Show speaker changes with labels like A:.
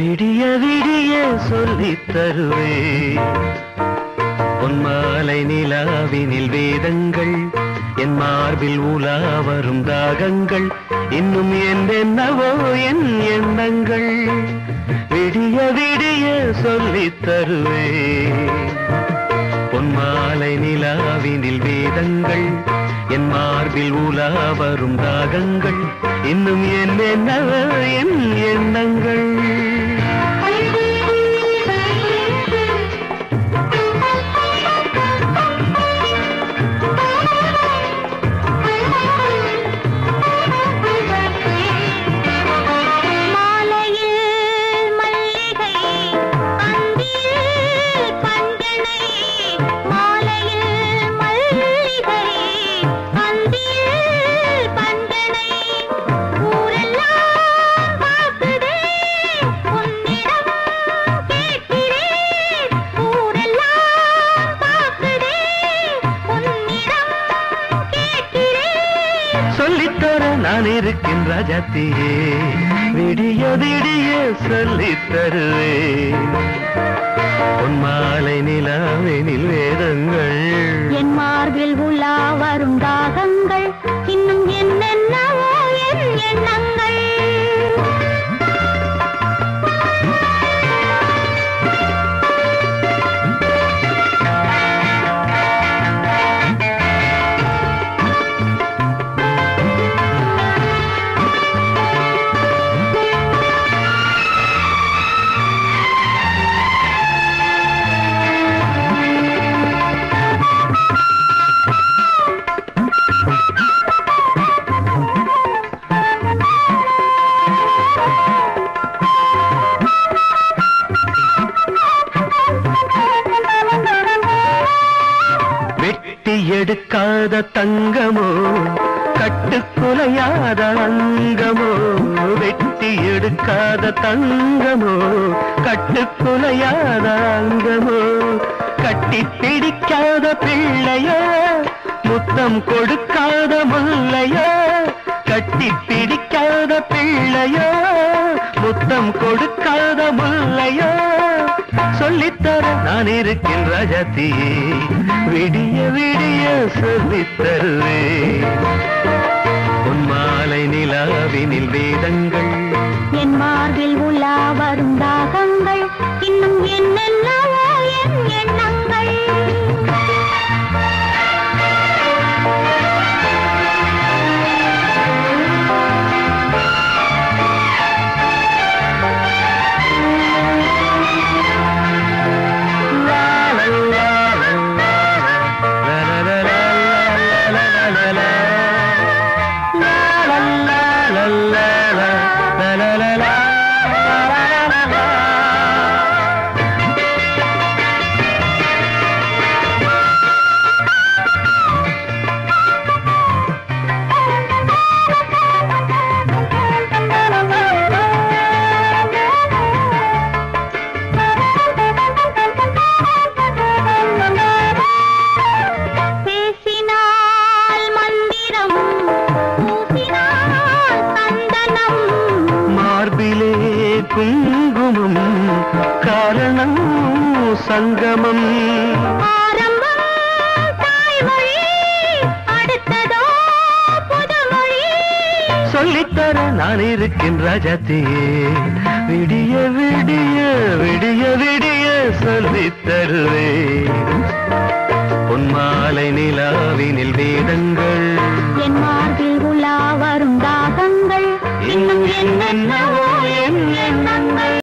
A: விடிய விடிய சொல்லித் தருவே பொன்மாலை நிலாவினில் வேதங்கள் என் மார்பில் உலா வரும் தாகங்கள் இன்னும் என்னென்னவோ என் எண்ணங்கள் விடிய விடிய சொல்லித் தருவே பொன்மாலை நிலாவினில் வேதங்கள் என் மார்பில் உலா வரும் தாகங்கள் இன்னும் என்னென்னவோ என் எண்ணங்கள்
B: மாலையில் மல்லிகை அந்தியில் பஞ்சனை மாலையில் மல்லிகை அந்தியில் பஞ்சனை ஊரெல்லாம் பார்க்குதே உன்னிடம் கேட்கிறேன் ஊரெல்லாம் பார்க்குதே உன்னிடம் கேட்கிறேன்
A: சொல்லித்தர நான் இருக்கின்ற ராஜாத்தியே விடிய விடிய சொல்லித் தருவேன் பொன்மாலை நிலாவெனில் வேதங்கள்
B: என் மார்பில் உலா வரும் தாகங்கள் இன்னும் என்னென்னவோ என் எண்ணங்கள்
A: வெட்டி எடுக்காத தங்கமோ கட்டுக்குலையாத அங்கமோ வெட்டி எடுக்காத தங்கமோ கட்டுக்குலையாத அங்கமோ கட்டி பிடிக்காத பிள்ளையோ முத்தம் கொடுக்காத முல்லையோ கட்டி பிடிக்காத பிள்ளையோ முத்தம் கொடுக்காத முல்லையோ சொல்லித்தர நான் இருக்கேன் ராஜாத்தியே விடிய விடிய சொல்லித் தருவேன் பொன்மாலை நிலாவினில் வேதங்கள்
B: என் மார்பில் உலா வரும் தாகங்கள் இன்னும் என்னென்னவோ என் எண்ணங்கள் பேசினால் மந்திரம் பூசினால் சந்தனம்
A: மார்பிலே குங்குமம் காரணம் சங்கமம்
B: ஆரம்பம் தாய்மொழி அடுத்ததோ புதுமொழி
A: சொல்லித்தர நான் இருக்கேன் ராஜாத்தியே விடிய விடிய விடிய விடிய சொல்லித் தருவேன் பொன்மாலை நிலாவினில் வேதங்கள்
B: என் மார்பில்